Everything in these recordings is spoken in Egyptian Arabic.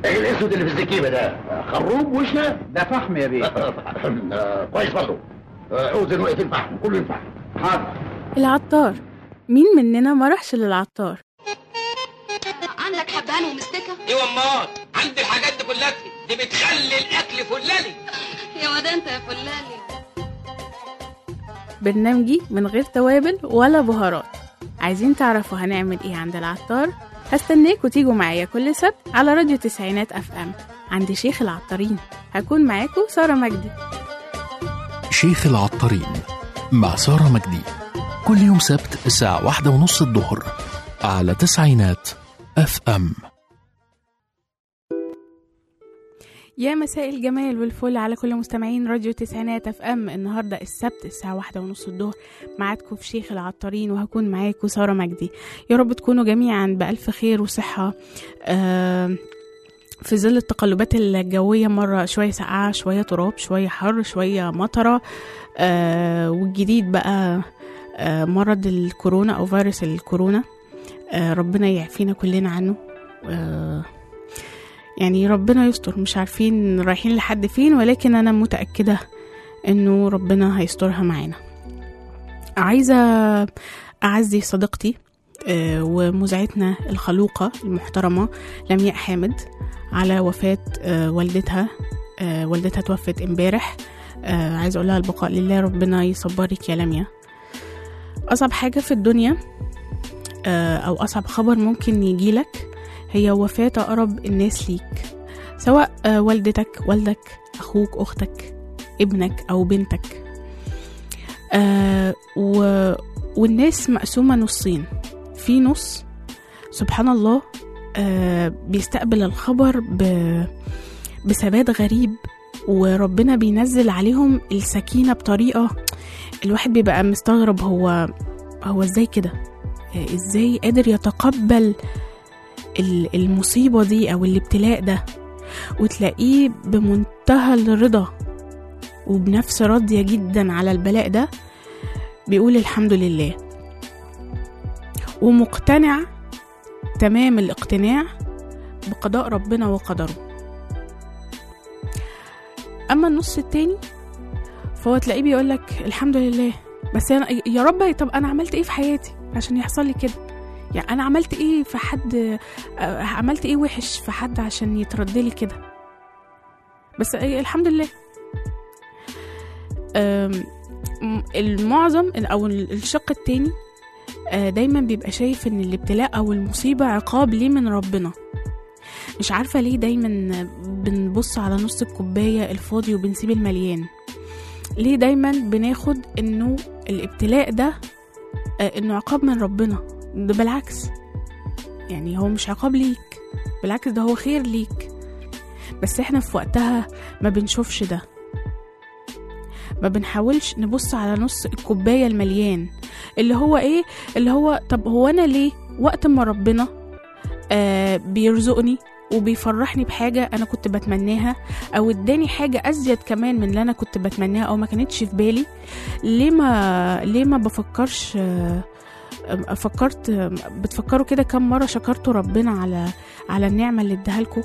ايه الاسود اللي في الزكيبه ده خروب وشنا ده فحم يا بيه آه، كويس برضه آه، اوزن وقت الفحم كله ينفع حاضر العطار مين مننا ما راحش للعطار عندك حبهان ومستكة ايوه امال عندي الحاجات دي كلها دي بتخلي الاكل فلالي يا واد انت يا فلالي برنامجي من غير توابل ولا بهارات عايزين تعرفوا هنعمل ايه عند العطار هستناكوا تيجوا معايا كل سبت على راديو تسعينات اف ام عند شيخ العطارين هكون معاكم سارة مجدي شيخ العطارين مع سارة مجدي كل يوم سبت الساعة واحدة ونص الظهر على تسعينات اف ام يا مساء الجمال والفل على كل مستمعين راديو تسعينات اف ام النهارده السبت الساعه واحدة ونص الظهر معادكم في شيخ العطارين وهكون معاكم ساره مجدي يا رب تكونوا جميعا بالف خير وصحه آه في ظل التقلبات الجوية مرة شوية سقعة شوية تراب شوية حر شوية مطرة آه والجديد بقى آه مرض الكورونا أو فيروس الكورونا آه ربنا يعفينا كلنا عنه آه يعني ربنا يستر مش عارفين رايحين لحد فين ولكن أنا متأكدة إنه ربنا هيسترها معانا عايزة أعزي صديقتي آه، ومذيعتنا الخلوقة المحترمة لمياء حامد على وفاة آه، والدتها آه، والدتها توفت امبارح آه، عايزة أقولها البقاء لله ربنا يصبرك يا لمياء أصعب حاجة في الدنيا آه، أو أصعب خبر ممكن يجيلك هي وفاة أقرب الناس ليك سواء آه، والدتك والدك أخوك أختك ابنك أو بنتك آه و... والناس مقسومة نصين في نص سبحان الله آه بيستقبل الخبر ب... بثبات غريب وربنا بينزل عليهم السكينة بطريقة الواحد بيبقى مستغرب هو هو ازاي كده آه، ازاي قادر يتقبل ال- المصيبة دي أو الابتلاء ده وتلاقيه بمنتهى الرضا وبنفس راضية جدا على البلاء ده بيقول الحمد لله ومقتنع تمام الاقتناع بقضاء ربنا وقدره أما النص التاني فهو تلاقيه بيقولك الحمد لله بس أنا يا رب طب أنا عملت إيه في حياتي عشان يحصل لي كده يعني أنا عملت إيه في حد آه، عملت إيه وحش في حد عشان يترد لي كده بس آه، الحمد لله آم، م- المعظم او ال- الشق التاني آه، دايما بيبقى شايف ان الابتلاء او المصيبة عقاب ليه من ربنا مش عارفة ليه دايما بنبص على نص الكوباية الفاضي وبنسيب المليان ليه دايما بناخد انه الابتلاء ده آه، انه عقاب من ربنا ده بالعكس يعني هو مش عقاب ليك بالعكس ده هو خير ليك بس احنا في وقتها ما بنشوفش ده ما بنحاولش نبص على نص الكوباية المليان اللي هو ايه اللي هو طب هو انا ليه وقت ما ربنا آه بيرزقني وبيفرحني بحاجة أنا كنت بتمناها أو اداني حاجة أزيد كمان من اللي أنا كنت بتمناها أو ما كانتش في بالي ليه ما ليه ما بفكرش آه، آه، فكرت آه، بتفكروا كده كم مرة شكرتوا ربنا على على النعمة اللي اداها لكم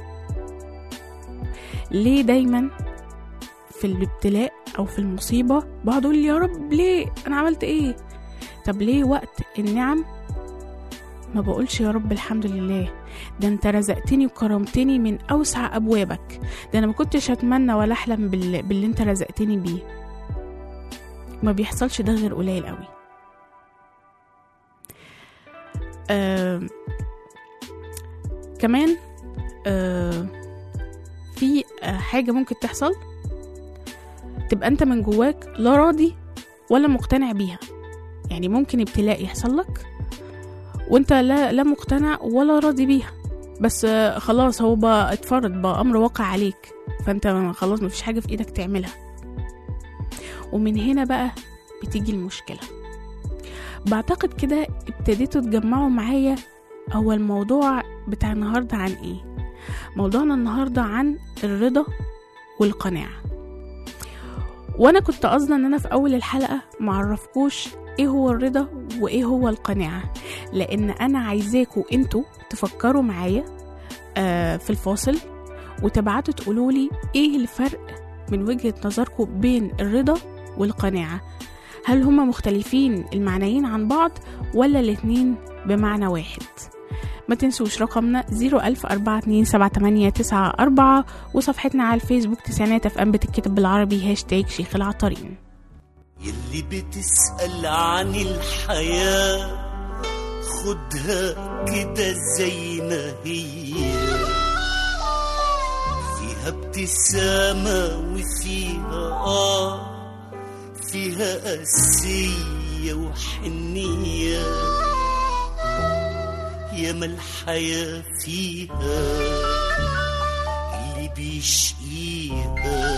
ليه دايما في الابتلاء او في المصيبه بقعد اقول يا رب ليه انا عملت ايه طب ليه وقت النعم ما بقولش يا رب الحمد لله ده انت رزقتني وكرمتني من اوسع ابوابك ده انا ما كنتش اتمنى ولا احلم بال... باللي انت رزقتني بيه ما بيحصلش ده غير قليل قوي آه... كمان آه... في آه، حاجه ممكن تحصل تبقى انت من جواك لا راضي ولا مقتنع بيها يعني ممكن ابتلاء يحصل لك وانت لا لا مقتنع ولا راضي بيها بس آه، خلاص هو بقى اتفرض بقى امر واقع عليك فانت ما- خلاص مفيش حاجه في ايدك تعملها ومن هنا بقى بتيجي المشكله بعتقد كده ابتديتوا تجمعوا معايا هو الموضوع بتاع النهارده عن ايه موضوعنا النهارده عن الرضا والقناعه وانا كنت قصدا ان انا في اول الحلقه معرفكوش ايه هو الرضا وايه هو القناعه لان انا عايزاكوا انتوا تفكروا معايا آه في الفاصل وتبعتوا تقولوا لي ايه الفرق من وجهة نظركم بين الرضا والقناعة هل هما مختلفين المعنيين عن بعض ولا الاتنين بمعنى واحد ما تنسوش رقمنا 010427894 وصفحتنا على الفيسبوك تسعينات اف ام بتتكتب بالعربي هاشتاج شيخ العطارين يلي بتسأل عن الحياة خدها كده زي ما هي فيها ابتسامة وفيها آه فيها قاسية وحنية ياما الحياة فيها اللي بيشقيها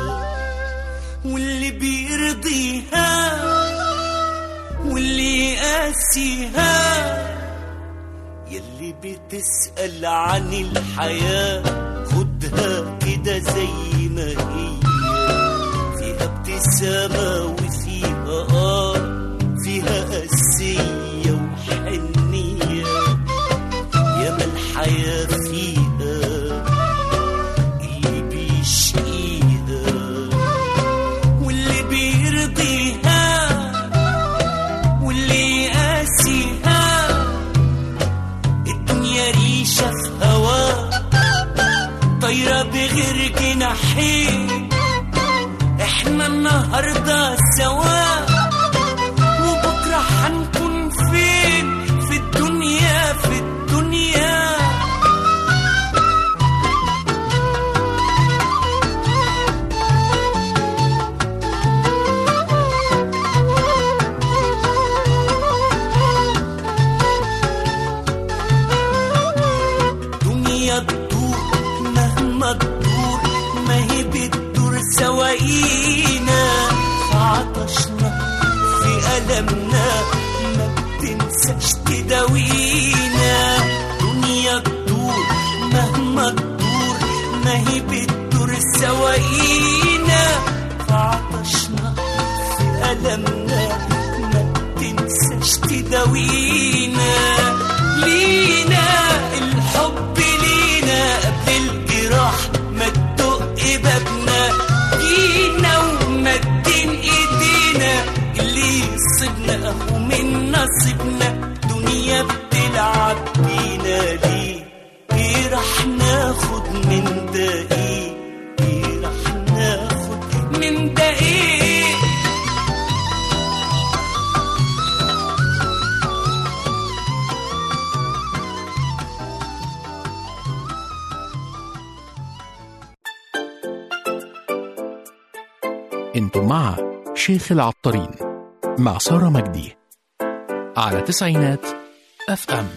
واللي بيرضيها واللي يقاسيها يلي بتسأل عن الحياة خدها كده زي ما هي فيها ابتسامة وفيها آه فيها قاسية وحنية ياما الحياة فيها اللي بيشقيها واللي بيرضيها واللي يقاسيها الدنيا ريشة في هوا طايرة بغير جناحين احنا النهاردة سوا وبكرة هنكون فين في الدنيا في الدنيا دنيا تدور مهما تدور ما هي بتدور سواقينا في عطشنا في ألمنا ما بتنساش تداوينا دنيا تدور مهما تدور ما هي بتدور سواقينا في عطشنا في ألمنا ما تنساش تداوينا لينا الحب لينا قبل الجراح ما تدق بابنا جينا ومدين ايدينا اللي يصيبنا اهو من نصيبنا دنيا بتلعب بينا ليه ايه راح ناخد من ده ايه ايه راح ناخد من ده ايه انتم مع شيخ العطارين مع سارة مجدي على تسعينات اف ام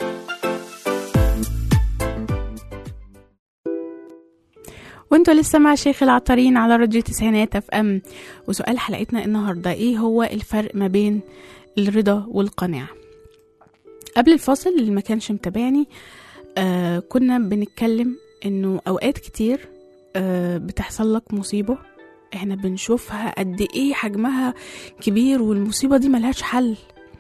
وانتوا لسه مع شيخ العطارين على راديو تسعينات اف ام وسؤال حلقتنا النهارده ايه هو الفرق ما بين الرضا والقناعه قبل الفاصل اللي ما كانش متابعني آه كنا بنتكلم انه اوقات كتير آه بتحصل لك مصيبه احنا بنشوفها قد ايه حجمها كبير والمصيبه دي ملهاش حل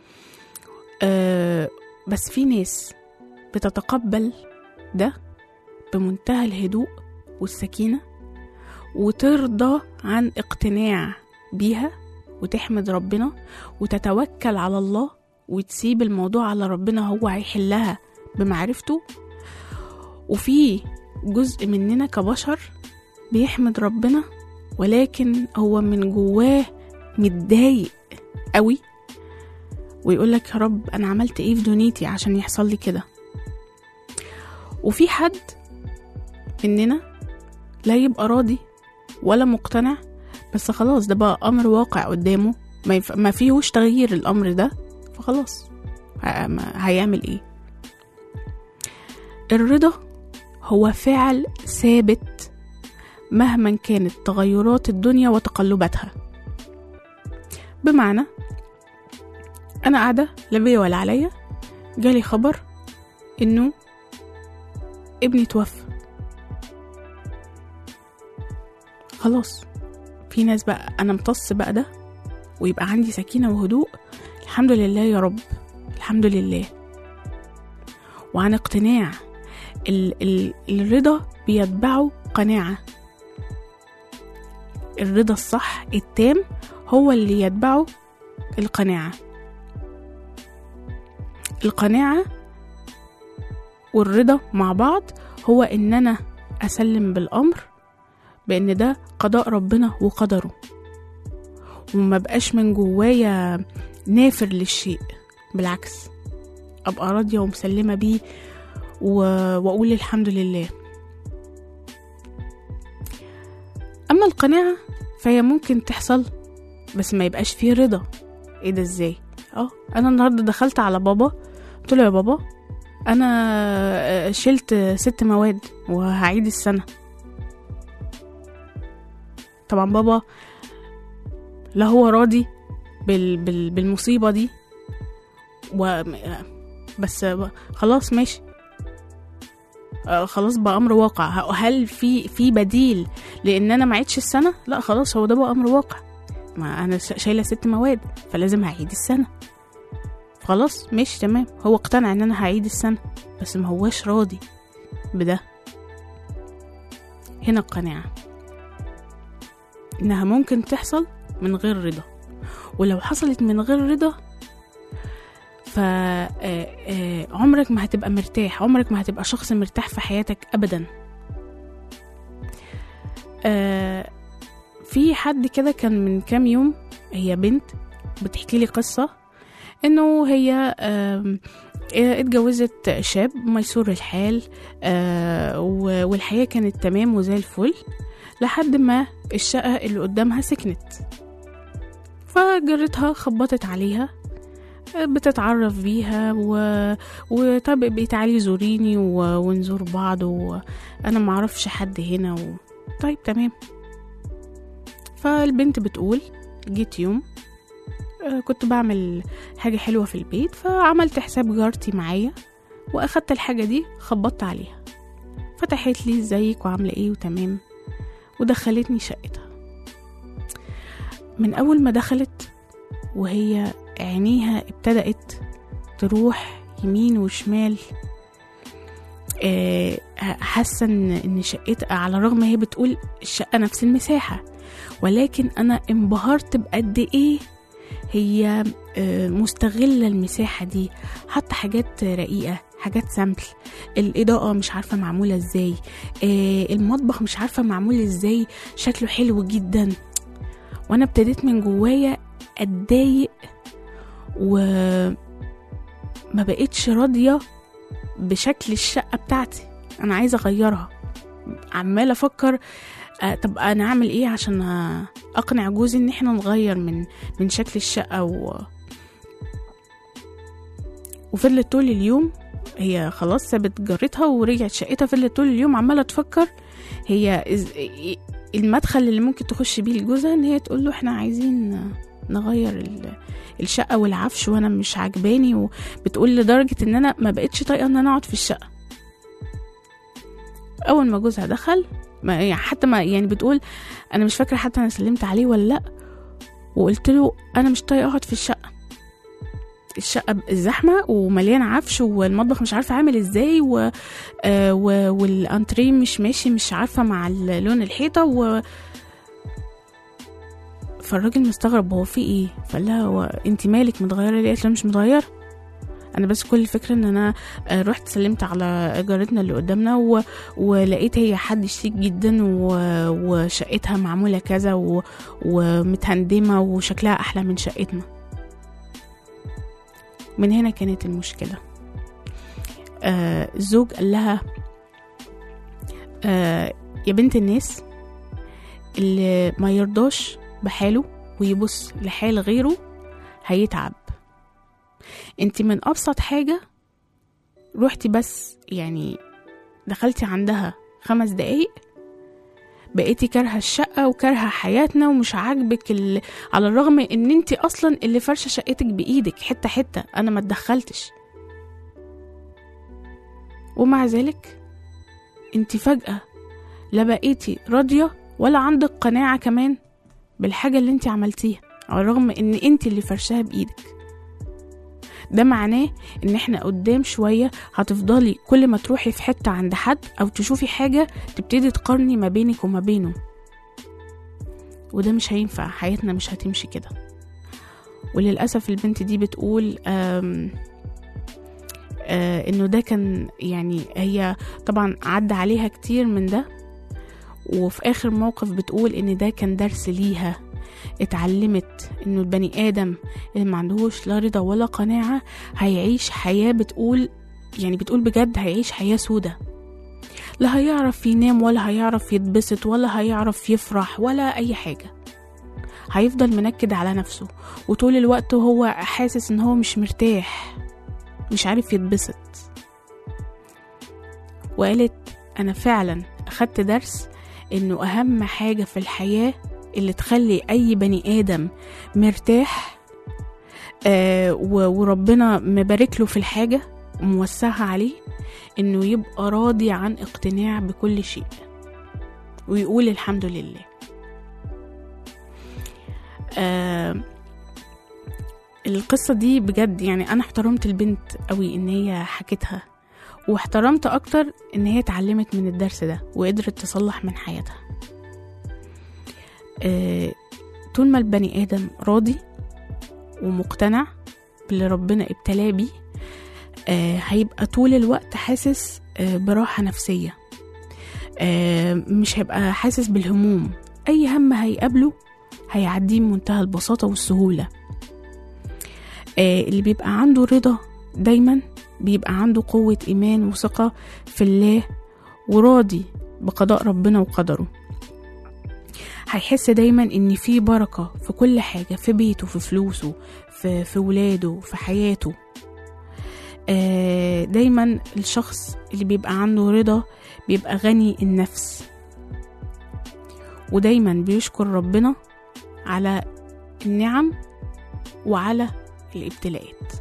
آه بس في ناس بتتقبل ده بمنتهى الهدوء والسكينة وترضى عن اقتناع بيها وتحمد ربنا وتتوكل على الله وتسيب الموضوع على ربنا هو هيحلها بمعرفته وفي جزء مننا كبشر بيحمد ربنا ولكن هو من جواه متضايق قوي ويقولك يا رب انا عملت ايه في دنيتي عشان يحصل لي كده وفي حد مننا لا يبقى راضي ولا مقتنع بس خلاص ده بقى امر واقع قدامه ما, يف... ما فيهوش تغيير الامر ده فخلاص ه- ما- هيعمل ايه الرضا هو فعل ثابت مهما كانت تغيرات الدنيا وتقلباتها بمعنى انا قاعده لا بيا ولا عليا جالي خبر انه ابني توفى خلاص في ناس بقى انا امتص بقى ده ويبقى عندي سكينه وهدوء الحمد لله يا رب الحمد لله وعن اقتناع ال ال الرضا بيتبعه قناعة الرضا الصح التام هو اللي يتبعه القناعة القناعة والرضا مع بعض هو ان انا اسلم بالامر بان ده قضاء ربنا وقدره وما بقاش من جوايا نافر للشيء بالعكس ابقى راضيه ومسلمه بيه و... واقول الحمد لله اما القناعه فهي ممكن تحصل بس ما يبقاش فيه رضا ايه ده ازاي اه انا النهارده دخلت على بابا قلت له يا بابا انا آه، شلت ست مواد وهعيد السنه طبعا بابا لا هو راضي بال بال بالمصيبه دي و بس خلاص ماشي آه، خلاص بقى امر واقع ه- هل في في بديل لان انا ما عيدش السنه لا خلاص هو ده بقى امر واقع ما انا ش- شايله ست مواد فلازم هعيد السنه خلاص ماشي تمام هو اقتنع ان انا هعيد السنه بس ما هواش راضي بده هنا القناعه انها ممكن تحصل من غير رضا ولو حصلت من غير رضا ف آه، آه، عمرك ما هتبقى مرتاح عمرك ما هتبقى شخص مرتاح في حياتك ابدا آه، في حد كده كان من كام يوم هي بنت بتحكي لي قصة انه هي آم، آه، اتجوزت شاب ميسور الحال آه، و- والحياة كانت تمام وزي الفل لحد ما الشقة اللي قدامها سكنت فجرتها خبطت عليها آه، بتتعرف بيها و... وطب بقي تعالي زوريني و... ونزور بعض وانا معرفش حد هنا و... طيب تمام فالبنت بتقول جيت يوم آه، كنت بعمل حاجة حلوة في البيت فعملت حساب جارتي معايا واخدت الحاجة دي خبطت عليها فتحت لي ازيك وعاملة ايه وتمام ودخلتني شقتها من اول ما دخلت وهي عينيها ابتدأت تروح يمين وشمال آه، حاسة ان ان شقتها على الرغم هي بتقول الشقة نفس المساحة ولكن انا انبهرت بقد ايه هي آه، مستغلة المساحة دي حاطة حاجات رقيقة حاجات سامبل الإضاءة مش عارفة معمولة ازاي آه، المطبخ مش عارفة معمول ازاي شكله حلو جدا وانا ابتديت من جوايا اتضايق وما بقتش راضية بشكل الشقة بتاعتي انا عايزة اغيرها عمالة افكر آه، طب انا اعمل ايه عشان آه، اقنع جوزي ان احنا نغير من من شكل الشقة و... وفضلت طول اليوم هي خلاص سابت جارتها ورجعت شقتها فضلت طول اليوم عمالة تفكر هي إز... المدخل اللي ممكن تخش بيه لجوزها ان هي تقول له احنا عايزين نغير ال... الشقة والعفش وانا مش عجباني وبتقول لدرجة ان انا ما بقتش طايقة ان انا اقعد في الشقة اول ما جوزها دخل ما يعني حتى ما يعني بتقول انا مش فاكره حتى انا سلمت عليه ولا لا وقلت له انا مش طايقه اقعد في الشقه الشقه زحمه ومليانه عفش والمطبخ مش عارفه عامل ازاي و... آه و... والانتريه مش ماشي مش عارفه مع ال- لون الحيطه و فالراجل مستغرب هو في ايه فقال لها هو انت مالك متغيره ليه قالت له مش متغيره انا بس كل الفكره ان انا آه، رحت سلمت على جارتنا اللي قدامنا و... ولقيت هي حد شيك جدا و... وشقتها معموله كذا و... ومتهندمه وشكلها احلى من شقتنا من هنا كانت المشكله آه الزوج قال لها آه يا بنت الناس اللي ما يرضاش بحاله ويبص لحال غيره هيتعب انت من ابسط حاجه روحتي بس يعني دخلتي عندها خمس دقايق بقيتي كارهه الشقه وكارهه حياتنا ومش عاجبك ال... على الرغم ان انت اصلا اللي فرشه شقتك بايدك حته حته انا ما اتدخلتش ومع ذلك انت فجاه لا بقيتي راضيه ولا عندك قناعه كمان بالحاجه اللي انت عملتيها على الرغم ان انت اللي فرشاها بايدك ده معناه ان احنا قدام شوية هتفضلي كل ما تروحي في حتة عند حد او تشوفي حاجة تبتدي تقارني ما بينك وما بينه وده مش هينفع حياتنا مش هتمشي كده وللأسف البنت دي بتقول آم آه انه ده كان يعني هي طبعا عدى عليها كتير من ده وفي اخر موقف بتقول ان ده كان درس ليها اتعلمت انه البني ادم اللي ما عندهوش لا رضا ولا قناعة هيعيش حياة بتقول يعني بتقول بجد هيعيش حياة سودة لا هيعرف ينام ولا هيعرف يتبسط ولا هيعرف يفرح ولا اي حاجة هيفضل منكد على نفسه وطول الوقت هو حاسس ان هو مش مرتاح مش عارف يتبسط وقالت انا فعلا اخدت درس انه اهم حاجة في الحياة اللي تخلي اي بني ادم مرتاح آه و- وربنا مبارك له في الحاجة وموسعها عليه انه يبقى راضي عن اقتناع بكل شيء ويقول الحمد لله آه القصة دي بجد يعني أنا احترمت البنت قوي إن هي حكتها واحترمت أكتر إن هي اتعلمت من الدرس ده وقدرت تصلح من حياتها آه طول ما البني آدم راضي ومقتنع باللي ربنا ابتلاه بيه آه هيبقى طول الوقت حاسس آه براحة نفسية آه مش هيبقى حاسس بالهموم أي هم هيقابله هيعديه بمنتهى البساطة والسهولة آه اللي بيبقى عنده رضا دايما بيبقى عنده قوة إيمان وثقة في الله وراضي بقضاء ربنا وقدره هيحس دايما ان في بركة في كل حاجة في بيته في فلوسه في, في ولاده في حياته آه دايما الشخص اللي بيبقى عنده رضا بيبقى غني النفس ودايما بيشكر ربنا على النعم وعلى الابتلاءات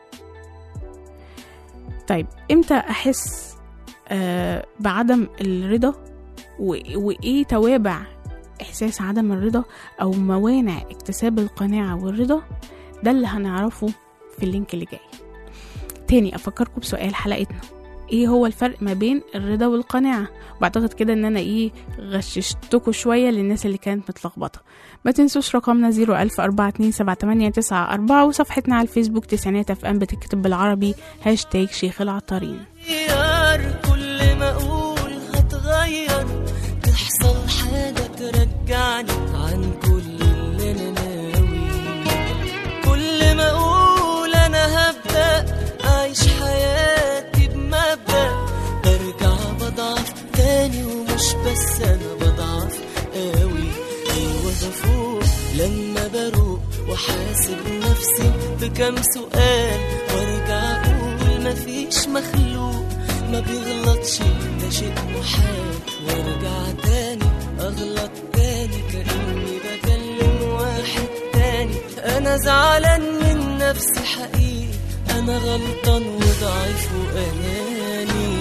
طيب امتى احس آه بعدم الرضا و- وايه توابع احساس عدم الرضا او موانع اكتساب القناعه والرضا ده اللي هنعرفه في اللينك اللي جاي تاني افكركم بسؤال حلقتنا ايه هو الفرق ما بين الرضا والقناعه بعتقد كده ان انا ايه غششتكوا شويه للناس اللي كانت متلخبطه ما تنسوش رقمنا 010427894 وصفحتنا على الفيسبوك تسعينات اف ام بتكتب بالعربي هاشتاج شيخ العطارين غير كل ما اقول هتغير تحصل حاجة ترجعني عن كل اللي انا ناوي كل ما اقول انا هبدأ اعيش حياتي بمبدأ برجع بضعف تاني ومش بس انا بضعف قوي ايوه بفوق لما بروق وحاسب نفسي بكم سؤال وارجع اقول مفيش مخلوق ما بيغلطش ده شيء محال وارجع تاني اغلط تاني كاني بكلم واحد تاني انا زعلان من نفسي حقيقي انا غلطان وضعيف واناني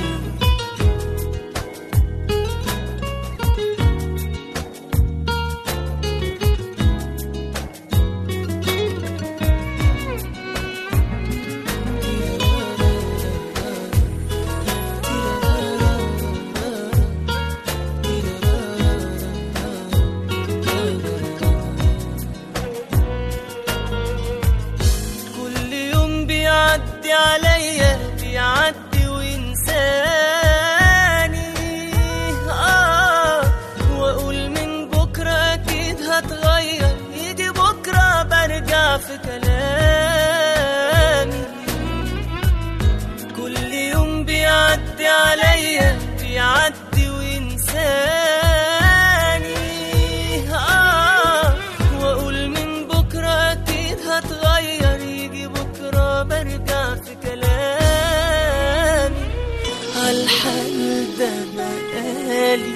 كل يوم بيعدي عليا بيعدي وينساني آه واقول من بكره اكيد هتغير يجي بكره برجع في كلامي كل يوم بيعدي عليا بيعدي وينساني آه واقول من بكره اكيد هتغير يجي بكره برجع في كلامي عالحال ده بقالي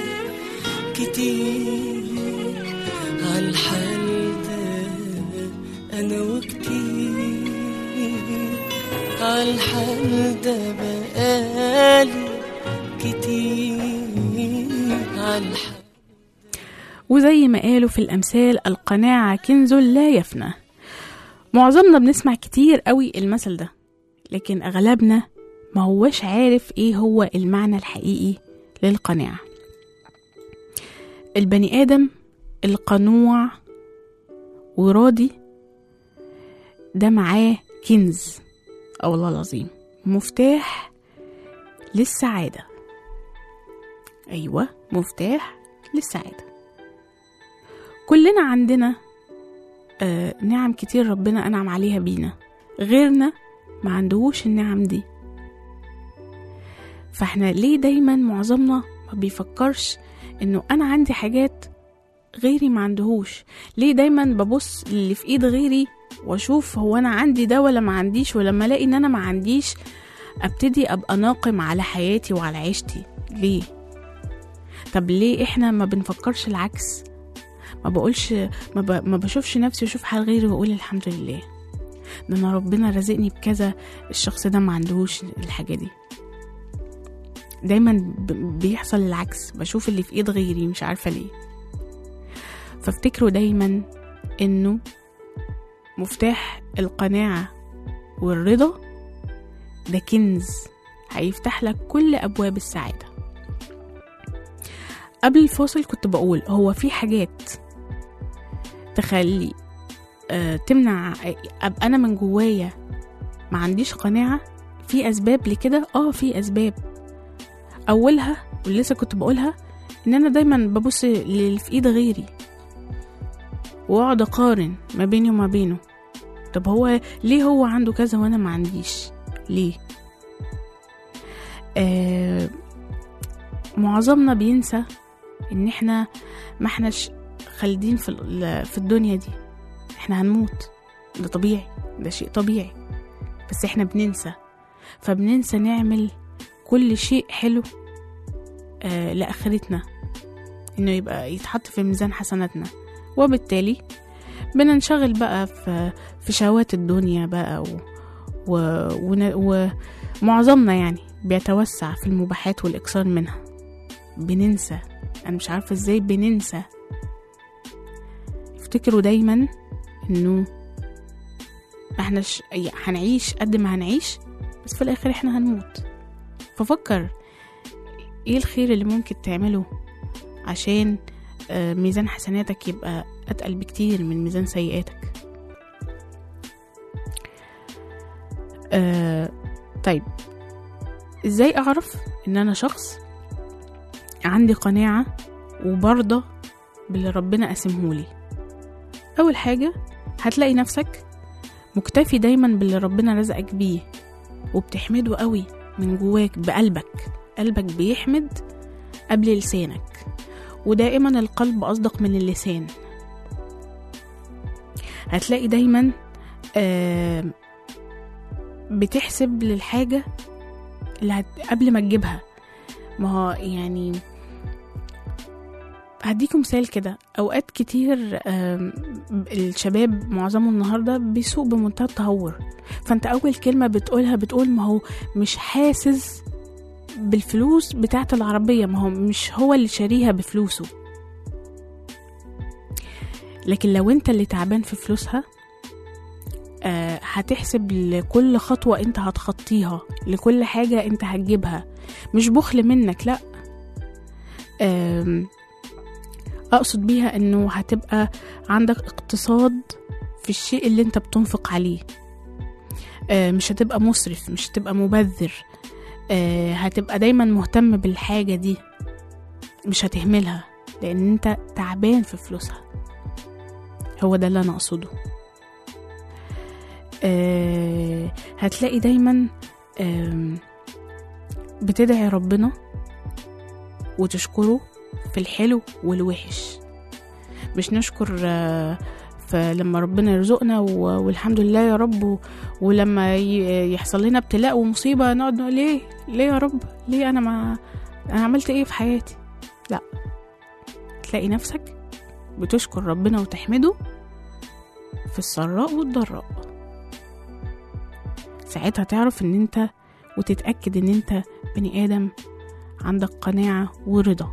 كتير عالحال ده انا وكتير عالحال ده بقالي كتير عالحال وزي ما قالوا في الأمثال القناعة كنز لا يفنى معظمنا بنسمع كتير قوي المثل ده لكن أغلبنا ما هوش عارف إيه هو المعنى الحقيقي للقناعة البني آدم القنوع وراضي ده معاه كنز أو الله العظيم مفتاح للسعادة أيوة مفتاح للسعادة كلنا عندنا آه نعم كتير ربنا أنعم عليها بينا غيرنا ما عندهوش النعم دي فاحنا ليه دايما معظمنا ما بيفكرش انه انا عندي حاجات غيري ما عندهوش ليه دايما ببص اللي في ايد غيري واشوف هو انا عندي ده ولا ما عنديش ولما الاقي ان انا ما عنديش ابتدي ابقى ناقم على حياتي وعلى عيشتي ليه طب ليه احنا ما بنفكرش العكس ما بقولش ما, ب... ما بشوفش نفسي واشوف حال غيري واقول الحمد لله ده انا ربنا رزقني بكذا الشخص ده ما عندهوش الحاجه دي دايما ب... بيحصل العكس بشوف اللي في ايد غيري مش عارفه ليه فافتكروا دايما انه مفتاح القناعه والرضا ده كنز هيفتح لك كل ابواب السعاده قبل الفاصل كنت بقول هو في حاجات تخلي آه تمنع ابقى انا من جوايا ما عنديش قناعه في اسباب لكده اه في اسباب اولها واللي لسه كنت بقولها ان انا دايما ببص للي في ايد غيري واقعد اقارن ما بيني وما بينه طب هو ليه هو عنده كذا وانا ما عنديش ليه آه معظمنا بينسى ان احنا ما احناش خالدين في ال- في الدنيا دي احنا هنموت ده طبيعي ده شيء طبيعي بس احنا بننسى فبننسى نعمل كل شيء حلو آه لآخرتنا انه يبقى يتحط في ميزان حسناتنا وبالتالي بننشغل بقى في في شهوات الدنيا بقى و و ون- ومعظمنا يعني بيتوسع في المباحات والإكثار منها بننسى أنا مش عارفة إزاي بننسى افتكروا دايما إنه احنا ش... هنعيش قد ما هنعيش بس في الآخر احنا هنموت ففكر ايه الخير اللي ممكن تعمله عشان آه، ميزان حسناتك يبقى أتقل بكتير من ميزان سيئاتك آه طيب ازاي اعرف ان انا شخص عندي قناعة وبرضى باللي ربنا قسمهولي اول حاجة هتلاقي نفسك مكتفي دايما باللي ربنا رزقك بيه وبتحمده قوي من جواك بقلبك قلبك بيحمد قبل لسانك ودائما القلب أصدق من اللسان هتلاقي دايما آه بتحسب للحاجة اللي هت... قبل ما تجيبها ما هو يعني هديكم مثال كده اوقات كتير آم، الشباب معظمه النهارده بيسوق بمنتهى التهور فانت اول كلمه بتقولها بتقول ما هو مش حاسس بالفلوس بتاعه العربيه ما هو مش هو اللي شاريها بفلوسه لكن لو انت اللي تعبان في فلوسها آه، هتحسب لكل خطوة انت هتخطيها لكل حاجة انت هتجيبها مش بخل منك لا آم، اقصد بيها انه هتبقى عندك اقتصاد في الشيء اللي انت بتنفق عليه آه، مش هتبقى مسرف مش هتبقى مبذر آه، هتبقى دايما مهتم بالحاجة دي مش هتهملها لان انت تعبان في فلوسها هو ده اللي انا اقصده آه، هتلاقي دايما آم، بتدعي ربنا وتشكره في الحلو والوحش مش نشكر آه، فلما ربنا يرزقنا و- والحمد لله يا رب و- ولما ي- يحصل لنا ابتلاء ومصيبة نقعد نقول ليه ليه يا رب ليه أنا ما أنا عملت إيه في حياتي لا تلاقي نفسك بتشكر ربنا وتحمده في السراء والضراء ساعتها تعرف ان انت وتتأكد ان انت بني آدم عندك قناعة ورضا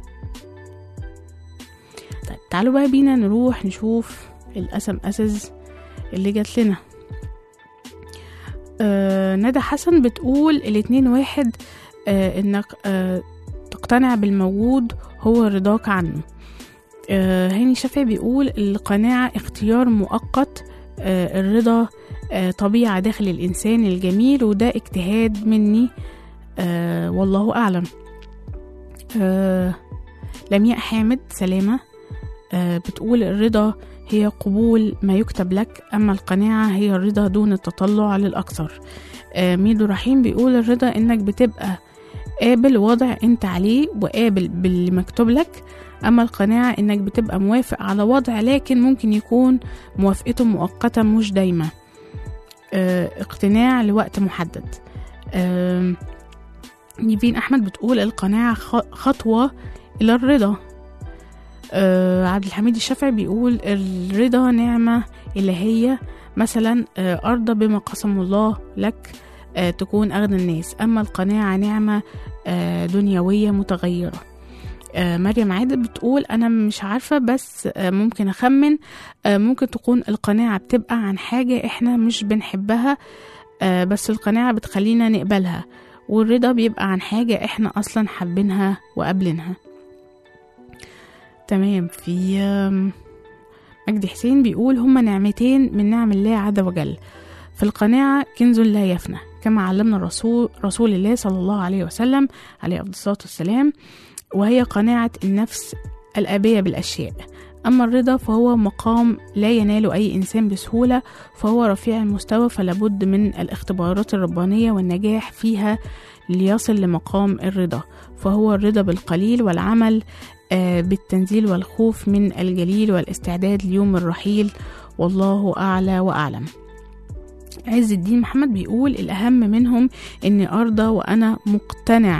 طيب تعالوا بقى بينا نروح نشوف الأسم أسز اللي جات لنا آه ندى حسن بتقول الاتنين واحد آه انك آه تقتنع بالموجود هو رضاك عنه آه هاني شافعي بيقول القناعة اختيار مؤقت آه الرضا آه طبيعة داخل الإنسان الجميل وده اجتهاد مني آه والله أعلم آه لمياء حامد سلامة آه بتقول الرضا هي قبول ما يكتب لك أما القناعة هي الرضا دون التطلع للأكثر آه ميدو رحيم بيقول الرضا إنك بتبقى قابل وضع انت عليه وقابل باللي مكتوب لك أما القناعة إنك بتبقى موافق على وضع لكن ممكن يكون موافقته مؤقتة مش دايما آه اقتناع لوقت محدد آه نيفين أحمد بتقول القناعة خ- خطوة إلى الرضا آه عبد الحميد الشافعي بيقول الرضا نعمة إلهية مثلا آه أرضى بما قسم الله لك آه تكون أغنى الناس أما القناعة نعمة آه دنيوية متغيرة آه مريم عادل بتقول أنا مش عارفة بس آه ممكن أخمن آه ممكن تكون القناعة بتبقى عن حاجة إحنا مش بنحبها آه بس القناعة بتخلينا نقبلها والرضا بيبقى عن حاجة إحنا أصلا حابينها وقابلينها تمام في آم، مجدي حسين بيقول هما نعمتين من نعم الله عز وجل في القناعة كنز لا يفنى كما علمنا الرسول رسول الله صلى الله عليه وسلم عليه أفضل الصلاة والسلام وهي قناعة النفس الآبية بالأشياء أما الرضا فهو مقام لا ينال أي إنسان بسهولة فهو رفيع المستوى فلابد من الاختبارات الربانية والنجاح فيها ليصل لمقام الرضا فهو الرضا بالقليل والعمل آه، بالتنزيل والخوف من الجليل والاستعداد ليوم الرحيل والله أعلى وأعلم عز الدين محمد بيقول الأهم منهم إني أرضى وأنا مقتنع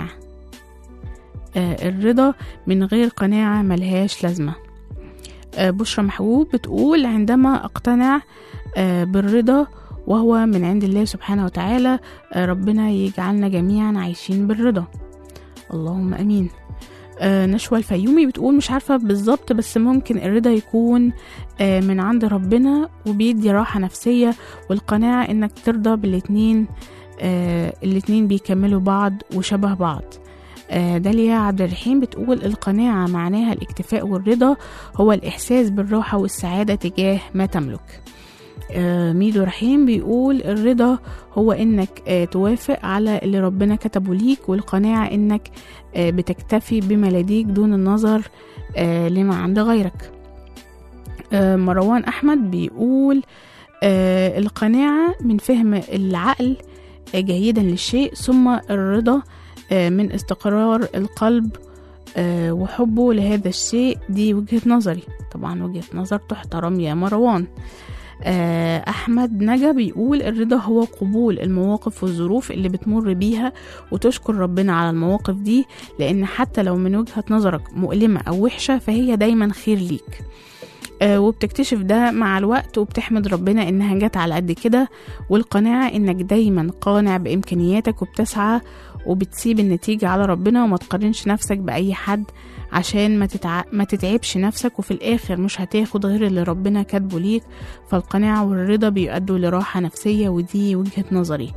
آه، الرضا من غير قناعة ملهاش لازمة آه، بشرى محبوب بتقول عندما أقتنع آه، بالرضا وهو من عند الله سبحانه وتعالى آه، ربنا يجعلنا جميعا عايشين بالرضا اللهم أمين آه، نشوى الفيومي بتقول مش عارفة بالظبط بس ممكن الرضا يكون آه، من عند ربنا وبيدي راحة نفسية والقناعة انك ترضى بالاتنين آه، الاتنين بيكملوا بعض وشبه بعض آه، داليا عبد الرحيم بتقول القناعة معناها الاكتفاء والرضا هو الإحساس بالراحة والسعادة تجاه ما تملك آه، ميدو رحيم بيقول الرضا هو انك آه، توافق على اللي ربنا كتبه ليك والقناعة انك آه، بتكتفي بما لديك دون النظر آه، لما عند غيرك آه، مروان أحمد بيقول آه، القناعة من فهم العقل آه، جيدا للشيء ثم الرضا آه، من استقرار القلب آه، وحبه لهذا الشيء دي وجهة نظري طبعا وجهة نظر تحترم يا مروان آه، أحمد نجا بيقول الرضا هو قبول المواقف والظروف اللي بتمر بيها وتشكر ربنا على المواقف دي لأن حتى لو من وجهة نظرك مؤلمة أو وحشة فهي دايما خير ليك آه، وبتكتشف ده مع الوقت وبتحمد ربنا إنها جت على قد كده والقناعة إنك دايما قانع بإمكانياتك وبتسعى وبتسيب النتيجة على ربنا وما تقارنش نفسك بأي حد عشان ما, تتع... ما تتعبش نفسك وفي الآخر مش هتاخد غير اللي ربنا كاتبه ليك فالقناعة والرضا بيؤدوا لراحة نفسية ودي وجهة نظري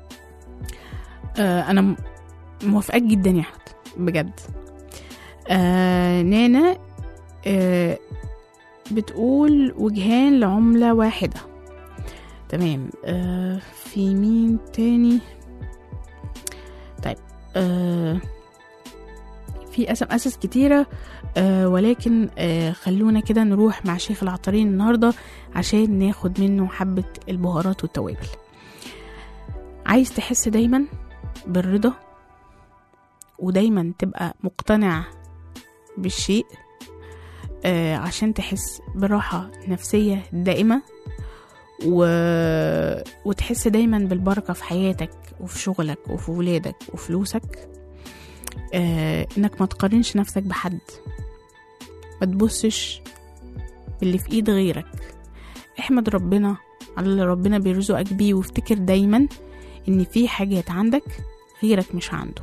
آه أنا م- موافقاك جدا يا أحمد بجد آه نانا آه بتقول وجهان لعملة واحدة تمام آه في مين تاني طيب آه في اسم اسس كتيرة آه ولكن آه خلونا كده نروح مع شيخ العطارين النهاردة عشان ناخد منه حبة البهارات والتوابل عايز تحس دايما بالرضا ودايما تبقى مقتنع بالشيء آه عشان تحس براحة نفسية دائمة و... وتحس دايما بالبركة في حياتك وفي شغلك وفي ولادك وفلوسك آه انك ما تقارنش نفسك بحد ما تبصش باللي في ايد غيرك احمد ربنا على اللي ربنا بيرزقك بيه وافتكر دايما ان في حاجات عندك غيرك مش عنده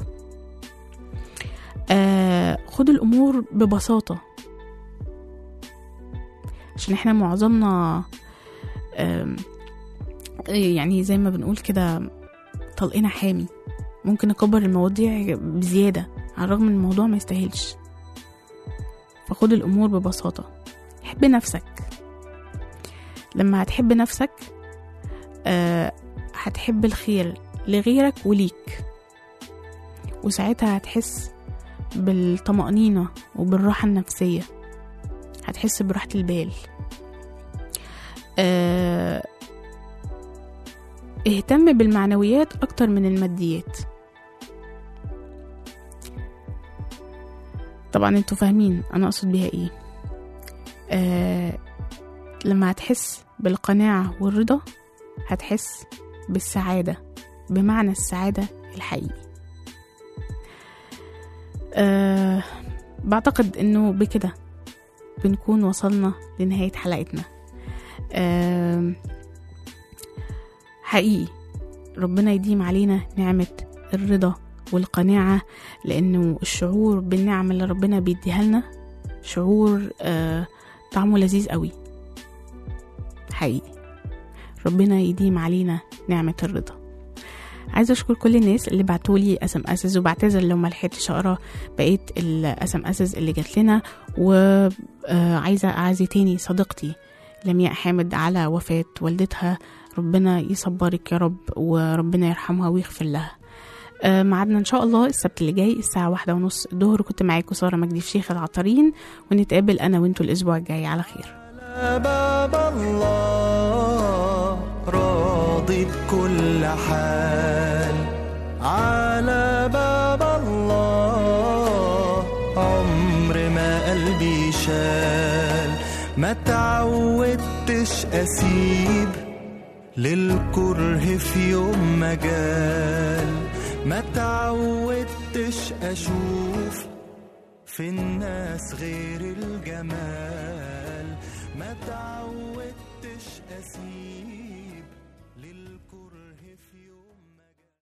آه خد الامور ببساطة عشان احنا معظمنا آم، إيه يعني زي ما بنقول كده طلقنا حامي ممكن نكبر المواضيع بزيادة على الرغم ان الموضوع ما يستاهلش فخد الأمور ببساطة حب نفسك لما هتحب نفسك آه هتحب الخير لغيرك وليك وساعتها هتحس بالطمأنينة وبالراحة النفسية هتحس براحة البال آه اهتم بالمعنويات أكتر من الماديات طبعا انتوا فاهمين أنا أقصد بيها ايه آه لما هتحس بالقناعة والرضا هتحس بالسعادة بمعنى السعادة الحقيقي أه بعتقد انه بكده بنكون وصلنا لنهاية حلقتنا أه حقيقي ربنا يديم علينا نعمة الرضا والقناعة لأنه الشعور بالنعم اللي ربنا بيديها لنا شعور أه طعمه لذيذ قوي حقيقي ربنا يديم علينا نعمة الرضا عايزة أشكر كل الناس اللي بعتولي اس ام اسز وبعتذر لو ما لحقتش أقرا بقية الاس ام اسز اللي جات لنا وعايزة أعزي تاني صديقتي لمياء حامد على وفاة والدتها ربنا يصبرك يا رب وربنا يرحمها ويغفر لها آه، ميعادنا ان شاء الله السبت اللي جاي الساعة واحدة ونص الظهر كنت معاكم سارة مجدي في شيخ العطارين ونتقابل انا وانتوا الاسبوع الجاي على خير باب الله راضي بكل حال على باب الله عمر ما قلبي شال ما تعودتش اسيب للكره في يوم مجال ما تعودتش اشوف في الناس غير الجمال